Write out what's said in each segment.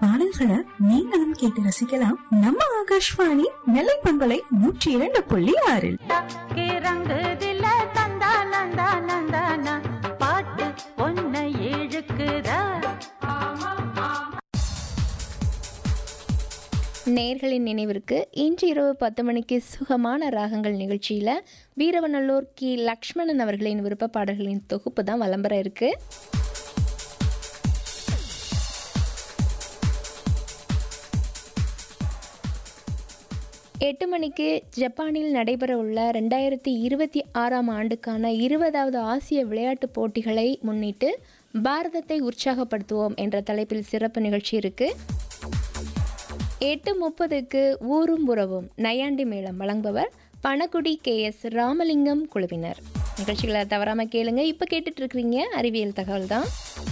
பாடல்களை நீங்களும் கேட்டு ரசிக்கலாம் நம்ம ஆகாஷ்வாணி நெல்லை பண்பலை நூற்றி இரண்டு புள்ளி ஆறில் தக்கே ரங்குதில தந்தா நந்தா நந்தானா பாட்டு பொன்னை இழுக்குதா நேர்களின் நினைவிற்கு இன்று இரவு பத்து மணிக்கு சுகமான ராகங்கள் நிகழ்ச்சியில் வீரவநல்லூர் கி லக்ஷ்மணன் அவர்களின் விருப்ப பாடல்களின் தொகுப்பு தான் விளம்பரம் இருக்கு எட்டு மணிக்கு ஜப்பானில் நடைபெற உள்ள ரெண்டாயிரத்தி இருபத்தி ஆறாம் ஆண்டுக்கான இருபதாவது ஆசிய விளையாட்டுப் போட்டிகளை முன்னிட்டு பாரதத்தை உற்சாகப்படுத்துவோம் என்ற தலைப்பில் சிறப்பு நிகழ்ச்சி இருக்குது எட்டு முப்பதுக்கு ஊரும் உறவும் நையாண்டி மேளம் வழங்குபவர் பணக்குடி கே எஸ் ராமலிங்கம் குழுவினர் நிகழ்ச்சிகளை தவறாமல் கேளுங்க இப்போ கேட்டுட்டு இருக்கிறீங்க அறிவியல் தகவல் தான்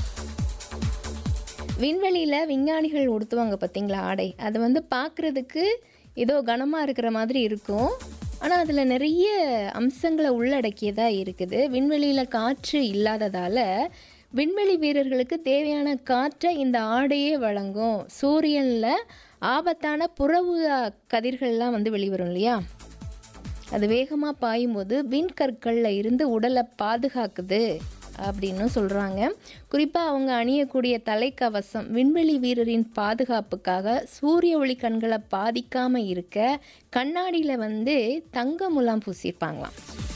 விண்வெளியில் விஞ்ஞானிகள் உடுத்துவாங்க பார்த்தீங்களா ஆடை அது வந்து பார்க்குறதுக்கு ஏதோ கனமாக இருக்கிற மாதிரி இருக்கும் ஆனால் அதில் நிறைய அம்சங்களை உள்ளடக்கியதாக இருக்குது விண்வெளியில் காற்று இல்லாததால் விண்வெளி வீரர்களுக்கு தேவையான காற்றை இந்த ஆடையே வழங்கும் சூரியனில் ஆபத்தான புறவு கதிர்கள்லாம் வந்து வெளிவரும் இல்லையா அது வேகமாக பாயும்போது விண்கற்களில் இருந்து உடலை பாதுகாக்குது அப்படின்னு சொல்கிறாங்க குறிப்பாக அவங்க அணியக்கூடிய தலைக்கவசம் விண்வெளி வீரரின் பாதுகாப்புக்காக சூரிய ஒளி கண்களை பாதிக்காமல் இருக்க கண்ணாடியில் வந்து தங்க முலாம் பூசியிருப்பாங்களாம்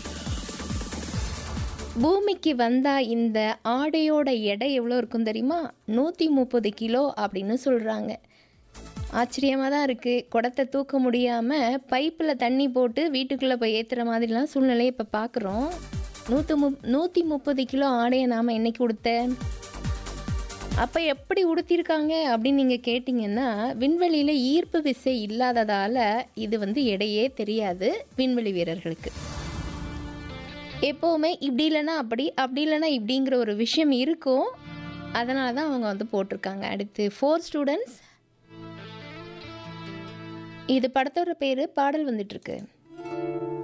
பூமிக்கு வந்தால் இந்த ஆடையோட எடை எவ்வளோ இருக்கும் தெரியுமா நூற்றி முப்பது கிலோ அப்படின்னு சொல்கிறாங்க ஆச்சரியமாக தான் இருக்குது குடத்தை தூக்க முடியாமல் பைப்பில் தண்ணி போட்டு வீட்டுக்குள்ளே போய் ஏற்றுற மாதிரிலாம் சூழ்நிலையை இப்போ பார்க்குறோம் நூற்று முப் நூற்றி முப்பது கிலோ ஆடையை நாம் என்னைக்கு உடுத்த அப்போ எப்படி உடுத்திருக்காங்க அப்படின்னு நீங்கள் கேட்டிங்கன்னா விண்வெளியில் ஈர்ப்பு விசை இல்லாததால் இது வந்து எடையே தெரியாது விண்வெளி வீரர்களுக்கு எப்போவுமே இப்படி இல்லைன்னா அப்படி அப்படி இல்லைன்னா இப்படிங்கிற ஒரு விஷயம் இருக்கும் அதனால தான் அவங்க வந்து போட்டிருக்காங்க அடுத்து ஃபோர் ஸ்டூடெண்ட்ஸ் இது படத்தோட பேர் பாடல் வந்துட்டுருக்கு